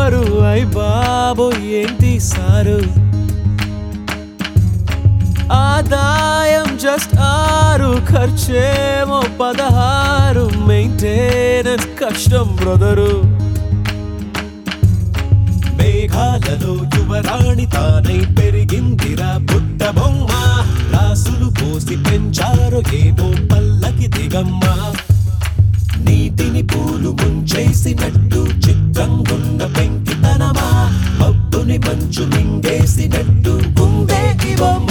offer అయ్ బాబో ఏంటి సారు ఆదాయం జస్ట్ ఆరు ఖర్చేమో పదహారు మెయింటెనెన్స్ కష్టం బ్రదరు మేఘాలలో యువరాణి తానై పెరిగిందిరా బుట్ట బొమ్మ రాసులు పోసి పెంచారు ఏదో పల్లకి దిగమ్మ నీటిని పూలు ముంచేసినట్టు చిత్రంగున్న పెంకితనమా మబ్బుని మంచు మింగేసినట్టు ఉందే ఈ బొమ్మ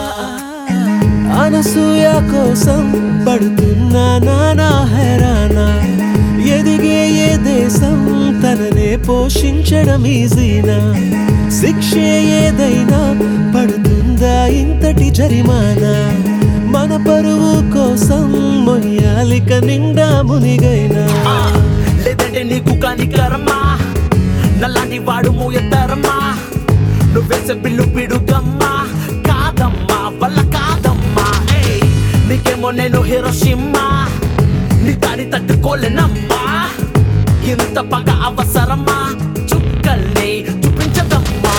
అనసూయ కోసం పడుతున్నా నానా హెరానా ఎదిగే ఏ దేశం తననే పోషించడం ఈజీనా శిక్షే ఏదైనా పడుతుందా ఇంతటి జరిమానా మన పరువు కోసం మొయ్యాలిక నిండా మునిగైనా లేదంటే నీకు కాని కరమా నల్లాంటి వాడు మూయతరమా నువ్వేసే బిల్లు పిడుగమ్మా కాదమ్మా వల్ల కాదమ్మా ఏయ్, నీకేమో నేను హీరోషిమ్మా నీ దాడి తట్టుకోలేనమ్మా ఇంత పగ అవసరమా చుక్కల్ని చూపించదమ్మా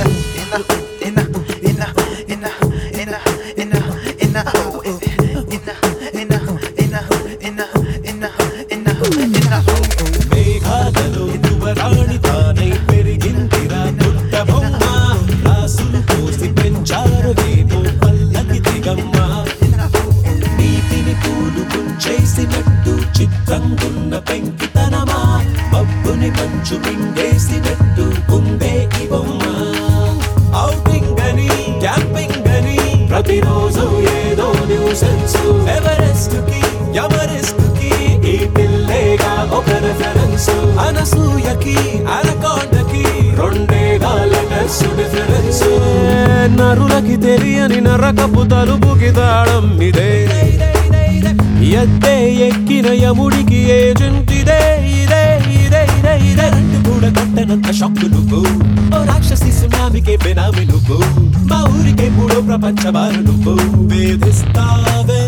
మేఘాలలో యువరాణి తానై పెరిగిందిరా పుట్ట బొమ్మ రాసులు పోసి పెంచారు ఏదో పల్లకి దిగమ్మ నీటిని పూలు ముంచేసినట్టు చిత్రంగున్న పెంకితనమా మబ్బుని మంచు మింగేసినట్టు ఉందే ఈ బొమ్మ ఔటింగ్ అని క్యాంపింగ్ అని ప్రతిరోజు ఏదో న్యూసెన్స్ ఎవరెస్ట్ కి ఎవరెస్ట్ కి ఈ పిల్లేగా ఒక రెఫరెన్స్ అనసూయకి అనకొండకి రెండేగా లెటర్స్ డిఫరెన్స్ నరులకి తెలియని నరకపు తలుపుకి తాళం ఇదే ఎద్దే ఎక్కిన యముడికి ఏజెంట్ ఇదే ఇదే ఇదే ఇదే ఇదే రెండు కూడా కొట్టనంత షాక్ నువ్వు ఓ రాక్షసి సునామికే బెనామి నువ్వు మా ఊరికే మూడో ప్రపంచ బారు నువ్వు వేధిస్తావే